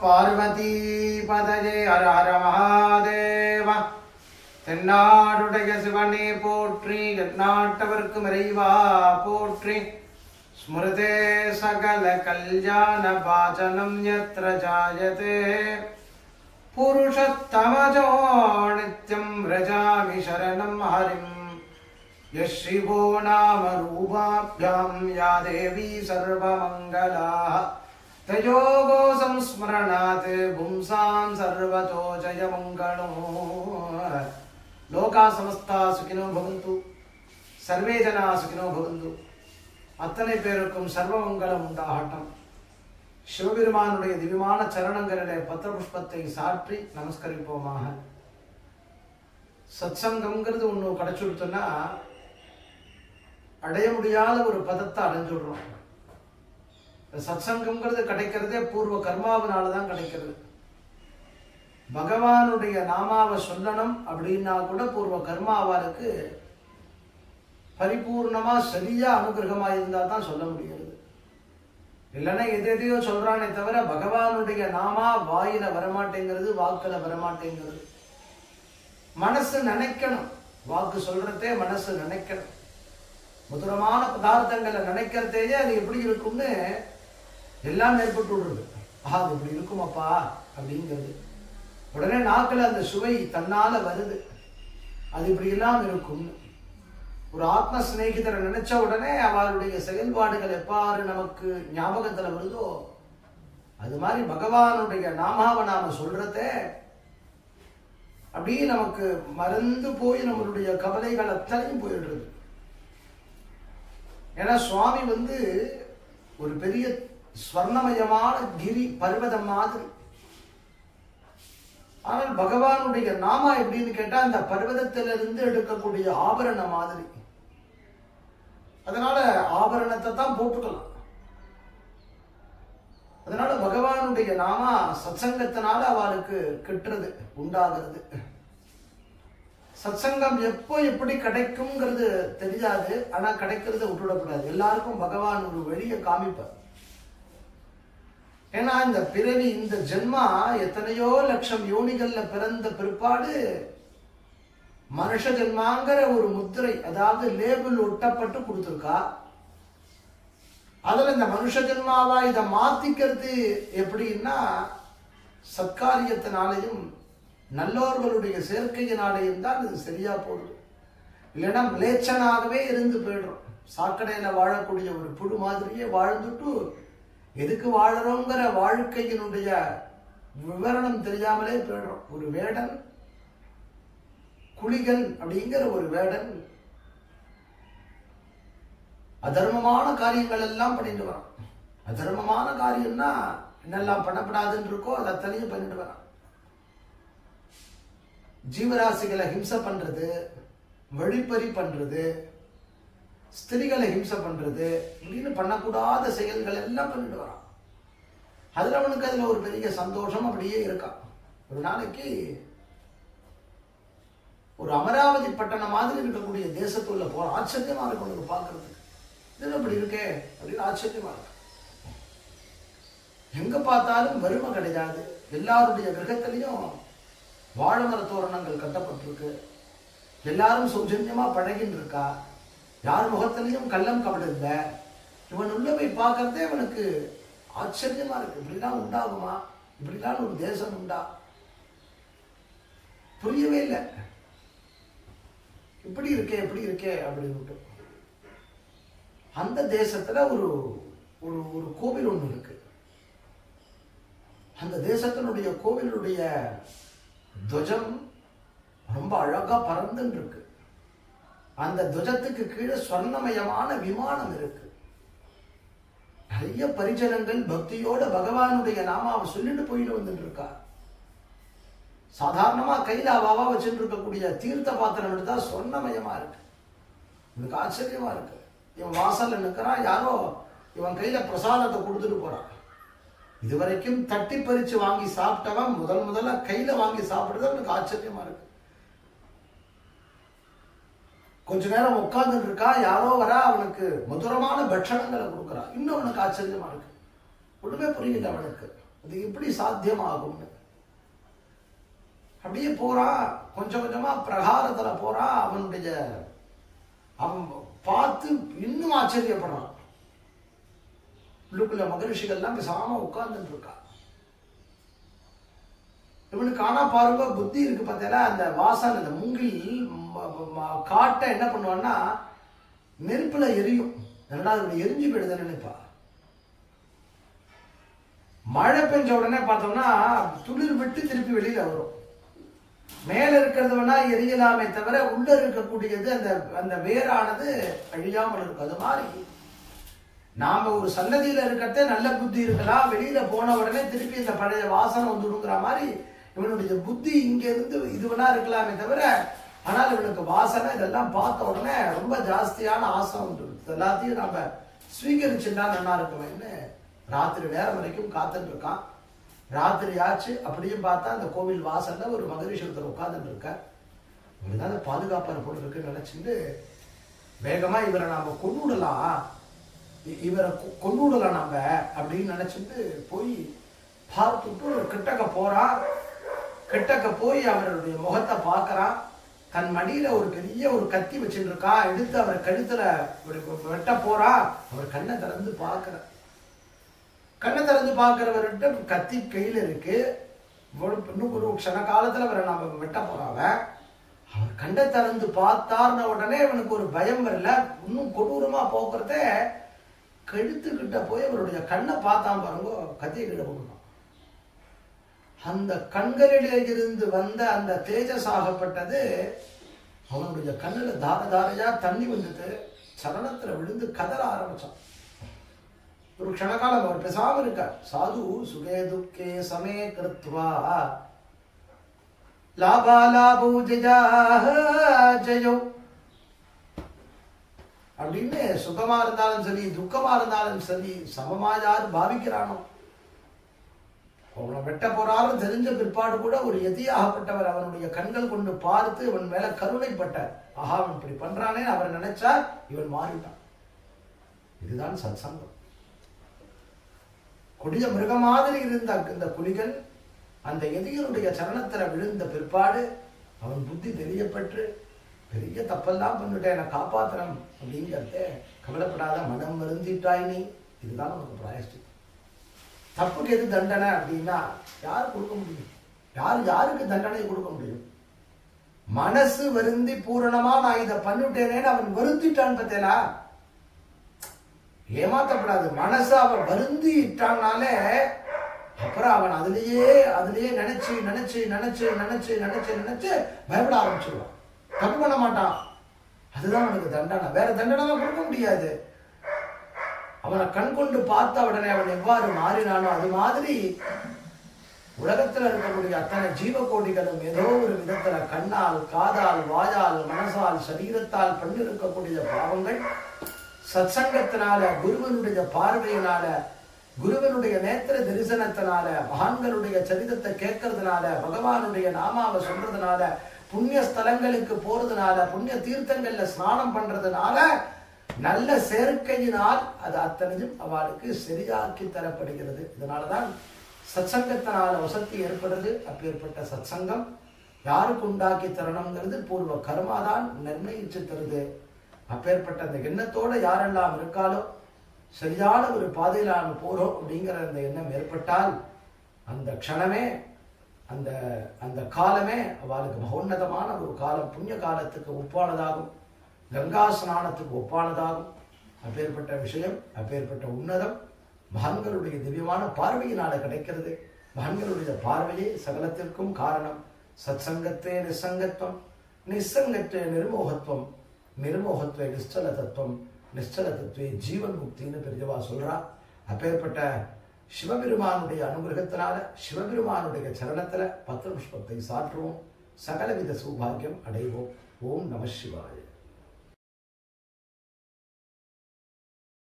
பார்வதி பதஜே ஹர ஹர மகாதேவ தென்னாடுடைய சிவனே போற்றி எந்நாட்டவர்க்கும் இறைவா போற்றி ஸ்மிருதே சகல கல்யாண பாஜனம் யத்ர ஜாயதே புருஷத்தமஜோ நித்யம் ரஜாமி சரணம் ஹரிம் यः शिवो नाम रूपाभ्यां या देवी सर्वमङ्गलाः तयोगो संस्मरणात् पुंसां सर्वतो जयमङ्गलो लोका समस्ता सुखिनो भवन्तु सर्वे जना सुखिनो भवन्तु அத்தனை பேருக்கும் சர்வமங்கலம் உண்டாகட்டும் சிவபெருமானுடைய திவ்யமான சரணங்களிலே பத்திர புஷ்பத்தை சாற்றி நமஸ்கரிப்போமாக சத்சங்கம்ங்கிறது ஒன்று கிடைச்சுடுத்தோன்னா அடைய முடியாத ஒரு பதத்தை அடைஞ்சுடுறோம் இந்த சத்சங்கம்ங்கிறது கிடைக்கிறதே பூர்வ கர்மாவினால தான் கிடைக்கிறது பகவானுடைய நாமாவை சொல்லணும் அப்படின்னா கூட பூர்வ கர்மாவாருக்கு பரிபூர்ணமா சரியா அனுகிரகமா இருந்தா தான் சொல்ல முடிகிறது இல்லைன்னா எது எதையோ சொல்றானே தவிர பகவானுடைய நாமா வாயில வரமாட்டேங்கிறது வாக்குல வரமாட்டேங்கிறது மனசு நினைக்கணும் வாக்கு சொல்றதே மனசு நினைக்கணும் மதுரமான பதார்த்தங்களை நினைக்கிறதேயே அது எப்படி இருக்கும்னு எல்லாம் ஏற்பட்டு விடுறது ஆஹா அது இப்படி இருக்குமாப்பா அப்படிங்கிறது உடனே நாக்கில் அந்த சுவை தன்னால வருது அது இப்படி எல்லாம் இருக்கும்னு ஒரு ஆத்ம சிநேகிதரை நினைச்ச உடனே அவருடைய செயல்பாடுகள் எவ்வாறு நமக்கு ஞாபகத்துல வருதோ அது மாதிரி பகவானுடைய நாமாவை நாம சொல்றதே அப்படியே நமக்கு மறந்து போய் நம்மளுடைய கவலைகள் அத்தனையும் போயிடுறது ஏன்னா சுவாமி வந்து ஒரு பெரிய ஸ்வர்ணமயமான கிரி பர்வதம் மாதிரி ஆனால் பகவானுடைய நாமா எப்படின்னு கேட்டா அந்த பர்வதத்திலிருந்து எடுக்கக்கூடிய ஆபரணம் மாதிரி அதனால ஆபரணத்தை தான் போட்டுக்கலாம் அதனால பகவானுடைய நாமா சத்சங்கத்தினால அவளுக்கு கிட்டுறது உண்டாகிறது சத்சங்கம் எப்போ எப்படி கிடைக்குங்கிறது தெரியாது ஆனா கிடைக்கிறத விட்டுவிடக்கூடாது எல்லாருக்கும் பகவான் ஒரு வெளிய காமிப்பார் ஏன்னா இந்த பிறவி இந்த ஜென்மா எத்தனையோ லட்சம் யோனிகள்ல பிறந்த பிற்பாடு மனுஷ ஜென்மாங்கிற ஒரு முத்திரை அதாவது லேபிள் ஒட்டப்பட்டு கொடுத்துருக்கா அதுல இந்த மனுஷ ஜென்மாவா இதை மாத்திக்கிறது எப்படின்னா சத்காரியத்தினாலையும் நல்லோர்களுடைய சேர்க்கையினாலேயும் தான் இது சரியா போடுது இல்லைன்னா மிளேச்சனாகவே இருந்து போயிடுறோம் சாக்கடையில வாழக்கூடிய ஒரு புழு மாதிரியே வாழ்ந்துட்டு எதுக்கு வாழறோங்கிற வாழ்க்கையினுடைய விவரணம் தெரியாமலே போயிடுறோம் ஒரு வேடன் குளிகன் அப்படிங்கிற ஒரு வேடன் அதர்மமான காரியங்கள் எல்லாம் பண்ணிட்டு வரான் அதர்மமான காரியம்னா என்னெல்லாம் பண்ணப்படாதுன்னு இருக்கோ அதை அத்தனையும் பண்ணிட்டு வரான் ஜீவராசிகளை ஹிம்சை பண்றது வழிப்பறி பண்றது ஸ்திரிகளை ஹிம்சை பண்றது இப்படின்னு பண்ணக்கூடாத செயல்கள் எல்லாம் பண்ணிட்டு வரான் அதுல அவனுக்கு அதுல ஒரு பெரிய சந்தோஷம் அப்படியே இருக்கான் ஒரு நாளைக்கு ஒரு அமராவதி பட்டணம் மாதிரி இருக்கக்கூடிய தேசத்துள்ள போற ஆச்சரியமா இருக்கும் உனக்கு பார்க்கறதுக்கு இது அப்படி இருக்கே அப்படின்னு ஆச்சரியமா இருக்கு எங்க பார்த்தாலும் வறுமை கிடையாது எல்லாருடைய கிரகத்திலையும் வாழைமர தோரணங்கள் கட்டப்பட்டிருக்கு எல்லாரும் சௌஜன்யமா பழகின்னு இருக்கா யார் முகத்திலையும் கள்ளம் கபடு இல்லை இவன் உள்ள போய் பார்க்கறதே இவனுக்கு ஆச்சரியமா இருக்கு இப்படிலாம் உண்டாகுமா இப்படிலாம் ஒரு தேசம் உண்டா புரியவே இல்லை இப்படி இருக்கே இப்படி இருக்கே அப்படின்னு அந்த தேசத்துல ஒரு ஒரு ஒரு கோவில் ஒன்று இருக்கு அந்த தேசத்தினுடைய கோவிலுடைய துவஜம் ரொம்ப அழகா பறந்துன்னு இருக்கு அந்த துவஜத்துக்கு கீழே சொர்ணமயமான விமானம் இருக்கு நிறைய பரிஜனங்கள் பக்தியோட பகவானுடைய நாமாவை சொல்லிட்டு போயிட்டு வந்துட்டு இருக்கா சாதாரணமா கையில அவாவா வச்சுட்டு இருக்கக்கூடிய தீர்த்த பாத்திரம் எடுத்தா சொர்ணமயமா இருக்கு எனக்கு ஆச்சரியமா இருக்கு இவன் வாசல்ல நிற்கிறான் யாரோ இவன் கையில பிரசாதத்தை கொடுத்துட்டு போறான் இதுவரைக்கும் தட்டி பறிச்சு வாங்கி சாப்பிட்டவன் முதல் முதல்ல கையில வாங்கி சாப்பிடுறது எனக்கு ஆச்சரியமா இருக்கு கொஞ்ச நேரம் உட்கார்ந்துட்டு இருக்கா யாரோ வரா அவனுக்கு மதுரமான பட்சணங்களை கொடுக்குறா இன்னும் அவனுக்கு ஆச்சரியமா இருக்கு ஒண்ணுமே புரியல அவனுக்கு அது எப்படி சாத்தியமாகும்னு அப்படியே போறான் கொஞ்சம் கொஞ்சமா பிரகாரத்துல போறான் அவனுடைய அவன் பார்த்து இன்னும் ஆச்சரியப்படுறான் உள்ளுக்குள்ள மகரிஷிகள்லாம் பேசாம உட்கார்ந்துட்டு இருக்கா இவனுக்கு ஆனா பாருங்க புத்தி இருக்கு பார்த்தீங்களா அந்த வாசனை அந்த மூங்கில் ம- ம- ம- காட்டை என்ன பண்ணுவான்னா நெருப்புல எரியும் என்னடா அது எரிஞ்சு போயிடுதுன்னு நினைப்பா மழை பெஞ்ச உடனே பார்த்தோம்னா துளிர் விட்டு திருப்பி வெளியில வரும் மேல இருக்கிறது வேணா எரியலாமே தவிர உள்ள இருக்கக்கூடியது அந்த அந்த வேரானது அழியாமல் இருக்கும் அது மாதிரி நாம ஒரு சன்னதியில இருக்கிறதே நல்ல புத்தி இருக்கலாம் வெளியில போன உடனே திருப்பி இந்த பழைய வாசனை வந்துடுங்கிற மாதிரி இவனுடைய புத்தி இங்க இருந்து இது வேணா இருக்கலாமே தவிர ஆனால் இவனுக்கு வாசனை இதெல்லாம் பார்த்த உடனே ரொம்ப ஜாஸ்தியான ஆசை வந்துடுது இது எல்லாத்தையும் நம்ம ஸ்வீகரிச்சுட்டா நல்லா இருக்குமேன்னு ராத்திரி நேரம் வரைக்கும் காத்துட்டு இருக்கான் ராத்திரி ஆச்சு அப்படியும் பார்த்தா அந்த கோவில் வாசல்ல ஒரு மகரிஷி ஒருத்தர் உட்கார்ந்துட்டு இருக்கார் இவர் தான் பாதுகாப்பான போல இருக்குன்னு நினைச்சிட்டு வேகமா இவரை நாம கொண்டுடலாம் இ- இவரை கொ- கொன்னுடலாம் நம்ம அப்படின்னு நினைச்சிட்டு போய் பார்த்துட்டு கிட்டக்க போறான் கிட்டக்க போய் அவருடைய முகத்தை பார்க்கறான் தன் மடியில ஒரு பெரிய ஒரு கத்தி வச்சுட்டு இருக்கான் எடுத்து அவர் கழுத்துல ஒரு வெட்ட போறான் அவர் கண்ணை திறந்து பார்க்கற கண்ணை திறந்து பார்க்கிறவர்கிட்ட கத்தி கையில இருக்கு ஒரு- இன்னும் ஒரு க்ஷண காலத்துல அவரை நாம வெட்ட போறாங்க அவர் கண்ணை திறந்து பார்த்தார்ன உடனே இவனுக்கு ஒரு பயம் வரல இன்னும் கொடூரமா போக்குறதே கழுத்துக்கிட்ட போய் அவருடைய கண்ணை பார்த்தான் பாருங்க கத்தியை கீழே போகணும் அந்த கண்களிலே இருந்து வந்த அந்த தேஜஸாகப்பட்டது அவனுடைய கண்ணுல தார தாரையா தண்ணி வந்துட்டு சரணத்துல விழுந்து கதற ஆரம்பிச்சான் ஒரு க்ஷணகாலம் அவர் பேசாம இருக்கார் சாது சுகே துக்கே சமே கிருத்வா லாபாலாபூ ஜயா ஜயோ அப்படின்னு சுகமா இருந்தாலும் சரி துக்கமா இருந்தாலும் சரி சமமா யார் பாவிக்கிறானோ அவனை வெட்ட போறாலும் தெரிஞ்ச பிற்பாடு கூட ஒரு எதியாகப்பட்டவர் அவனுடைய கண்கள் கொண்டு பார்த்து இவன் மேல கருணைப்பட்டார் ஆஹா அவன் இப்படி பண்றானே அவர் நினைச்சார் இவன் மாறிட்டான் இதுதான் சத்சங்கம் கொடிய மிருக மாதிரி இருந்த இந்த புலிகள் அந்த எதிரியனுடைய சரணத்துல விழுந்த பிற்பாடு அவன் புத்தி தெரியப்பட்டு பெரிய தப்பெல்லாம் பண்ணிட்டேன் என்னை காப்பாத்தணும் அப்படிங்கிறத கவலைப்படாத மனம் வருந்திட்டாய் நீ இதுதான் உனக்கு பிராயஷ்டி தப்புக்கு எது தண்டனை அப்படின்னா யார் கொடுக்க முடியும் யார் யாருக்கு தண்டனை கொடுக்க முடியும் மனசு வருந்தி பூரணமா நான் இதை பண்ணிட்டேனேன்னு அவன் வருந்திட்டான் பார்த்தேனா ஏமாத்தப்படாது மனசு அவன் வருந்தி இட்டானாலே அப்புறம் அவன் அதுலயே அதுலயே நினைச்சு நினைச்சு நினைச்சு நினைச்சு நினைச்சு நினைச்சு பயப்பட ஆரம்பிச்சிருவான் தப்பு பண்ண மாட்டான் அதுதான் அவனுக்கு தண்டனை வேற தண்டனை கொடுக்க முடியாது அவனை கண் கொண்டு பார்த்த உடனே அவன் எவ்வாறு மாறினானோ அது மாதிரி உலகத்துல இருக்கக்கூடிய அத்தனை ஜீவகோடிகளும் ஏதோ ஒரு விதத்துல கண்ணால் காதால் வாயால் மனசால் சரீரத்தால் பண்ணிருக்கக்கூடிய பாவங்கள் சத்சங்கத்தினால குருவனுடைய பார்வையினால குருவனுடைய நேத்திர தரிசனத்தினால மகான்களுடைய சரிதத்தை கேட்கறதுனால பகவானுடைய நாமாவை சொல்றதுனால புண்ணிய ஸ்தலங்களுக்கு போறதுனால புண்ணிய தீர்த்தங்கள்ல ஸ்நானம் பண்றதுனால நல்ல சேர்க்கையினால் அது அத்தனையும் அவளுக்கு சரியாக்கி தரப்படுகிறது இதனாலதான் சத்சங்கத்தினால வசதி ஏற்படுறது அப்பேற்பட்ட சத்சங்கம் யாருக்கு உண்டாக்கி தரணுங்கிறது பூர்வ கர்மாதான் நிர்ணயிச்சு தருது அப்பேற்பட்ட அந்த எண்ணத்தோட யாரெல்லாம் இருக்காலோ சரியான ஒரு பாதையில நாம போறோம் அப்படிங்கிற அந்த எண்ணம் ஏற்பட்டால் அந்த க்ஷணமே அந்த அந்த காலமே அவளுக்கு மகோன்னதமான ஒரு காலம் புண்ணிய காலத்துக்கு ஒப்பானதாகும் கங்கா ஸ்நானத்துக்கு ஒப்பானதாகும் அப்பேற்பட்ட விஷயம் அப்பேற்பட்ட உன்னதம் மகன்களுடைய திவ்யமான பார்வையினால கிடைக்கிறது மகன்களுடைய பார்வையே சகலத்திற்கும் காரணம் சத்சங்கத்தே நிசங்கத்துவம் நிசங்கத்தே நிர்மோகத்துவம் நிர்மோகத்துவே நிச்சல தத்துவம் நிச்சல தத்துவே ஜீவன் முக்தின்னு பெரியவா சொல்றா அப்பேற்பட்ட சிவபெருமானுடைய அனுகிரகத்தினால சிவபெருமானுடைய சரணத்துல பத்திர புஷ்பத்தை சாற்றுவோம் சகலவித சௌபாகியம் அடைவோம் ஓம் நம சிவாய